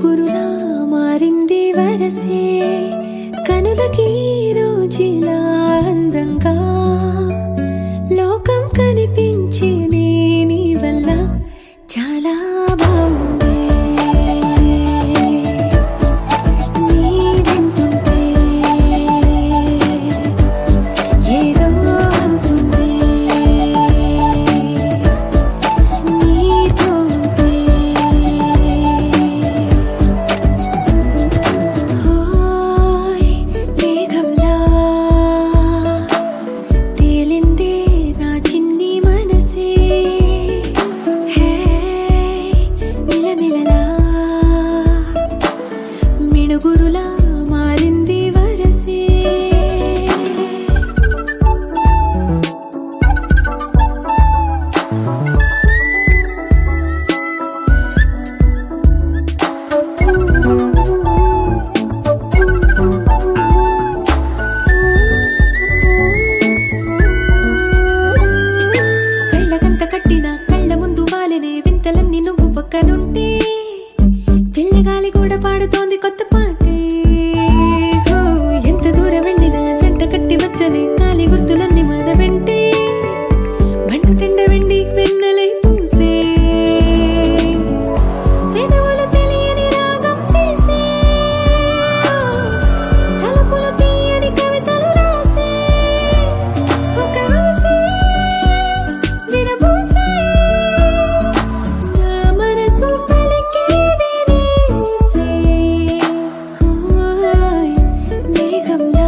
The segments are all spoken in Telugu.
మిణుగురులా మారింది వరసే కనులకి రోజులా అందంగా లోకం కనిపించే నీ నీ వల్ల చాలా బాగుంది నీ వింటుంటే ఏదో అవుతుంది నీతో ఉంటే హోయ్ మేఘంలా తేలిందే నా చిన్ని మనసే హే మిలమిలలా మిణుగురులా మారింది వరసే కళ్ళకంత కట్టిన కళ్ళ ముందు వాలినే వింతలన్నీ నువ్వు పక్కనుంటే పిల్లగాలి కూడా పాడుతోంది కొత్త పాటే ఓ, ఎంత దూరం వెళ్ళినా జంట కట్టి వచ్చని కాలి గుర్తులన్నీ మన వెంటే బండుటెండ వెండి వెన్నెలై పూసే పెదవులు తెలియని రాగం తీసే తలుపులు తీయని కవితలు రాసే ఒక ఆసే విరబూసే నా మనసు పలికేది నీసే ఓయ్ మేఘంలా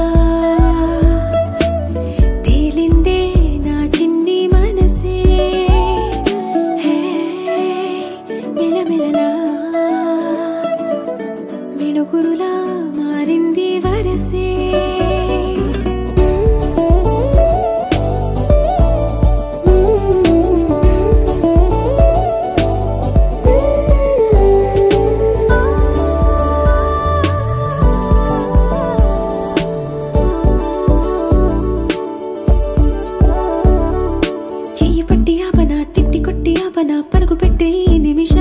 తేలిందే నా చిన్ని మనసే హే మిలమిలలా మిణుగురులా మారింది వరసే చెయ్యి పట్టి ఆపన తిట్టి కొట్టి ఆపన పరుగు పెట్టే ఈ నిమిషం